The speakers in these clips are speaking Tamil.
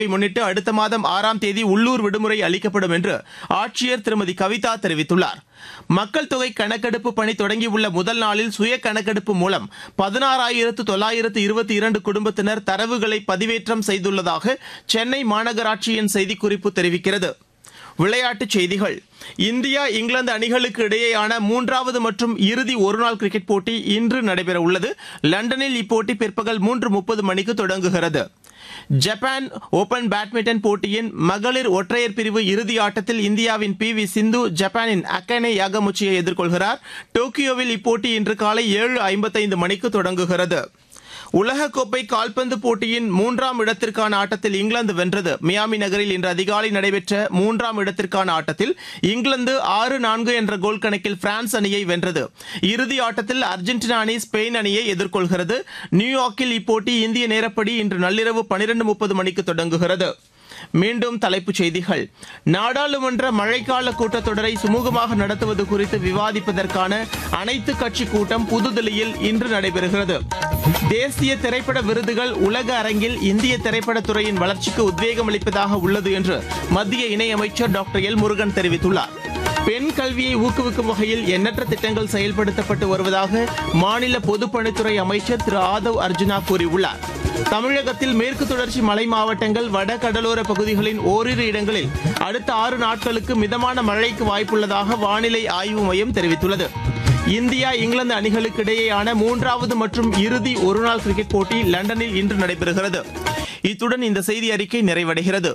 முன்னிட்டு அடுத்த மாதம் ஆறாம் தேதி உள்ளூர் விடுமுறை அளிக்கப்படும் என்று ஆட்சியர் திருமதி கவிதா தெரிவித்துள்ளார் மக்கள் தொகை கணக்கெடுப்பு பணி தொடங்கியுள்ள முதல் நாளில் சுய கணக்கெடுப்பு மூலம் பதினாறாயிரத்து தொள்ளாயிரத்து இருபத்தி இரண்டு குடும்பத்தினர் தரவுகளை பதிவேற்றம் செய்துள்ளதாக சென்னை மாநகராட்சியின் செய்திக்குறிப்பு தெரிவிக்கிறது விளையாட்டுச் செய்திகள் இந்தியா இங்கிலாந்து அணிகளுக்கு இடையேயான மூன்றாவது மற்றும் இறுதி ஒருநாள் கிரிக்கெட் போட்டி இன்று நடைபெறவுள்ளது லண்டனில் இப்போட்டி பிற்பகல் மூன்று முப்பது மணிக்கு தொடங்குகிறது ஜப்பான் ஓபன் பேட்மிண்டன் போட்டியின் மகளிர் ஒற்றையர் பிரிவு இறுதி ஆட்டத்தில் இந்தியாவின் பி வி சிந்து ஜப்பானின் அக்கனே யாகமுச்சியை எதிர்கொள்கிறார் டோக்கியோவில் இப்போட்டி இன்று காலை ஏழு ஐம்பத்தைந்து மணிக்கு தொடங்குகிறது உலகக்கோப்பை கால்பந்து போட்டியின் மூன்றாம் இடத்திற்கான ஆட்டத்தில் இங்கிலாந்து வென்றது மியாமி நகரில் இன்று அதிகாலை நடைபெற்ற மூன்றாம் இடத்திற்கான ஆட்டத்தில் இங்கிலாந்து ஆறு நான்கு என்ற கோல் கணக்கில் பிரான்ஸ் அணியை வென்றது இறுதி ஆட்டத்தில் அர்ஜென்டினா அணி ஸ்பெயின் அணியை எதிர்கொள்கிறது நியூயார்க்கில் இப்போட்டி இந்திய நேரப்படி இன்று நள்ளிரவு பனிரெண்டு முப்பது மணிக்கு தொடங்குகிறது மீண்டும் தலைப்புச் செய்திகள் நாடாளுமன்ற மழைக்கால கூட்டத்தொடரை சுமூகமாக நடத்துவது குறித்து விவாதிப்பதற்கான அனைத்து கட்சி கூட்டம் புதுதில்லியில் இன்று நடைபெறுகிறது தேசிய திரைப்பட விருதுகள் உலக அரங்கில் இந்திய திரைப்படத்துறையின் வளர்ச்சிக்கு உத்வேகம் அளிப்பதாக உள்ளது என்று மத்திய இணையமைச்சர் டாக்டர் எல் முருகன் தெரிவித்துள்ளார் பெண் கல்வியை ஊக்குவிக்கும் வகையில் எண்ணற்ற திட்டங்கள் செயல்படுத்தப்பட்டு வருவதாக மாநில பொதுப்பணித்துறை அமைச்சர் திரு ஆதவ் அர்ஜுனா கூறியுள்ளார் தமிழகத்தில் மேற்கு தொடர்ச்சி மலை மாவட்டங்கள் வட கடலோர பகுதிகளின் ஓரிரு இடங்களில் அடுத்த ஆறு நாட்களுக்கு மிதமான மழைக்கு வாய்ப்புள்ளதாக வானிலை ஆய்வு மையம் தெரிவித்துள்ளது இந்தியா இங்கிலாந்து அணிகளுக்கு இடையேயான மூன்றாவது மற்றும் இறுதி ஒருநாள் கிரிக்கெட் போட்டி லண்டனில் இன்று நடைபெறுகிறது இத்துடன் இந்த செய்தி அறிக்கை நிறைவடைகிறது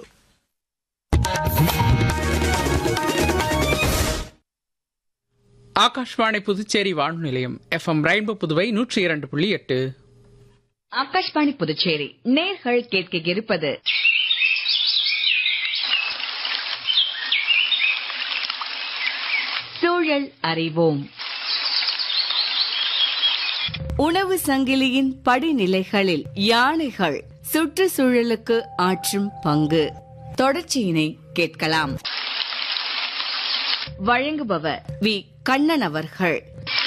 ஆகாஷ்வாணி புதுச்சேரி வானொலி நிலையம் எஃப்எம் ரெயின்போ புதுவை நூற்றி இரண்டு புள்ளி எட்டு ஆகாஷ்வாணி புதுச்சேரி நேர்கள் கேட்க இருப்பது சூழல் அறிவோம் உணவு சங்கிலியின் படிநிலைகளில் யானைகள் சுற்றுச்சூழலுக்கு ஆற்றும் பங்கு தொடர்ச்சியினை கேட்கலாம் வழங்குபவர் வி கண்ணன் அவர்கள்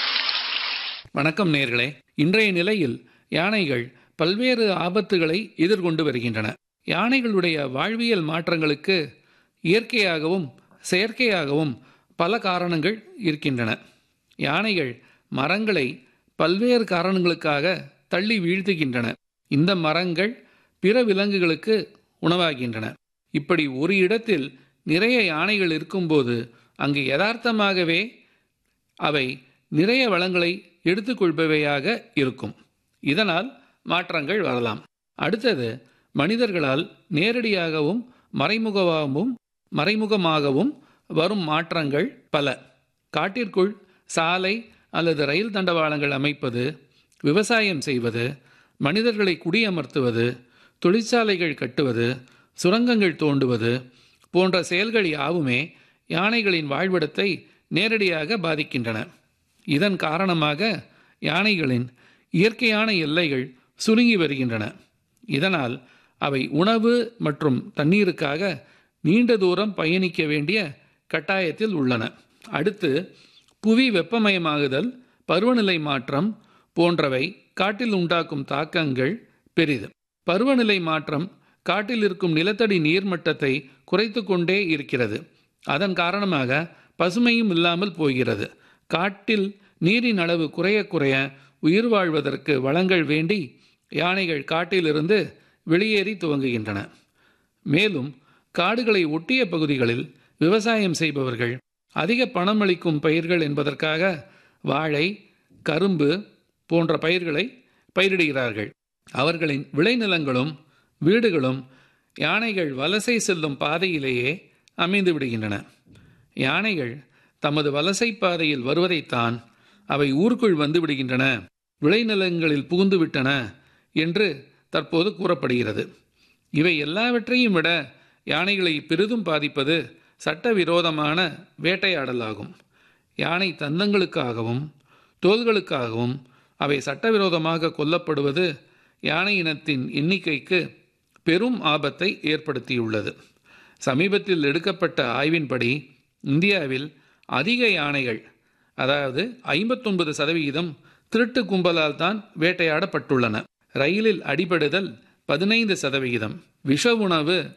வணக்கம் நேர்களே இன்றைய நிலையில் யானைகள் பல்வேறு ஆபத்துகளை எதிர்கொண்டு வருகின்றன யானைகளுடைய வாழ்வியல் மாற்றங்களுக்கு இயற்கையாகவும் செயற்கையாகவும் பல காரணங்கள் இருக்கின்றன யானைகள் மரங்களை பல்வேறு காரணங்களுக்காக தள்ளி வீழ்த்துகின்றன இந்த மரங்கள் பிற விலங்குகளுக்கு உணவாகின்றன இப்படி ஒரு இடத்தில் நிறைய யானைகள் இருக்கும்போது அங்கு யதார்த்தமாகவே அவை நிறைய வளங்களை எடுத்துக்கொள்பவையாக இருக்கும் இதனால் மாற்றங்கள் வரலாம் அடுத்தது மனிதர்களால் நேரடியாகவும் மறைமுகமாகவும் மறைமுகமாகவும் வரும் மாற்றங்கள் பல காட்டிற்குள் சாலை அல்லது ரயில் தண்டவாளங்கள் அமைப்பது விவசாயம் செய்வது மனிதர்களை குடியமர்த்துவது தொழிற்சாலைகள் கட்டுவது சுரங்கங்கள் தோண்டுவது போன்ற செயல்கள் யாவுமே யானைகளின் வாழ்விடத்தை நேரடியாக பாதிக்கின்றன இதன் காரணமாக யானைகளின் இயற்கையான எல்லைகள் சுருங்கி வருகின்றன இதனால் அவை உணவு மற்றும் தண்ணீருக்காக நீண்ட தூரம் பயணிக்க வேண்டிய கட்டாயத்தில் உள்ளன அடுத்து புவி வெப்பமயமாகுதல் பருவநிலை மாற்றம் போன்றவை காட்டில் உண்டாக்கும் தாக்கங்கள் பெரிது பருவநிலை மாற்றம் காட்டில் இருக்கும் நிலத்தடி நீர்மட்டத்தை குறைத்து கொண்டே இருக்கிறது அதன் காரணமாக பசுமையும் இல்லாமல் போகிறது காட்டில் நீரின் அளவு குறைய குறைய உயிர் வாழ்வதற்கு வளங்கள் வேண்டி யானைகள் காட்டிலிருந்து வெளியேறி துவங்குகின்றன மேலும் காடுகளை ஒட்டிய பகுதிகளில் விவசாயம் செய்பவர்கள் அதிக பணமளிக்கும் பயிர்கள் என்பதற்காக வாழை கரும்பு போன்ற பயிர்களை பயிரிடுகிறார்கள் அவர்களின் விளைநிலங்களும் வீடுகளும் யானைகள் வலசை செல்லும் பாதையிலேயே அமைந்து விடுகின்றன யானைகள் தமது வலசை பாதையில் வருவதைத்தான் அவை ஊருக்குள் வந்து விடுகின்றன விளைநிலங்களில் புகுந்து விட்டன என்று தற்போது கூறப்படுகிறது இவை எல்லாவற்றையும் விட யானைகளை பெரிதும் பாதிப்பது சட்டவிரோதமான வேட்டையாடலாகும் யானை தந்தங்களுக்காகவும் தோள்களுக்காகவும் அவை சட்டவிரோதமாக கொல்லப்படுவது யானை இனத்தின் எண்ணிக்கைக்கு பெரும் ஆபத்தை ஏற்படுத்தியுள்ளது சமீபத்தில் எடுக்கப்பட்ட ஆய்வின்படி இந்தியாவில் அதிக யானைகள் அதாவது ஐம்பத்தொன்பது சதவிகிதம் திருட்டு கும்பலால் தான் வேட்டையாடப்பட்டுள்ளன ரயிலில் அடிபடுதல் பதினைந்து சதவிகிதம் விஷ உணவு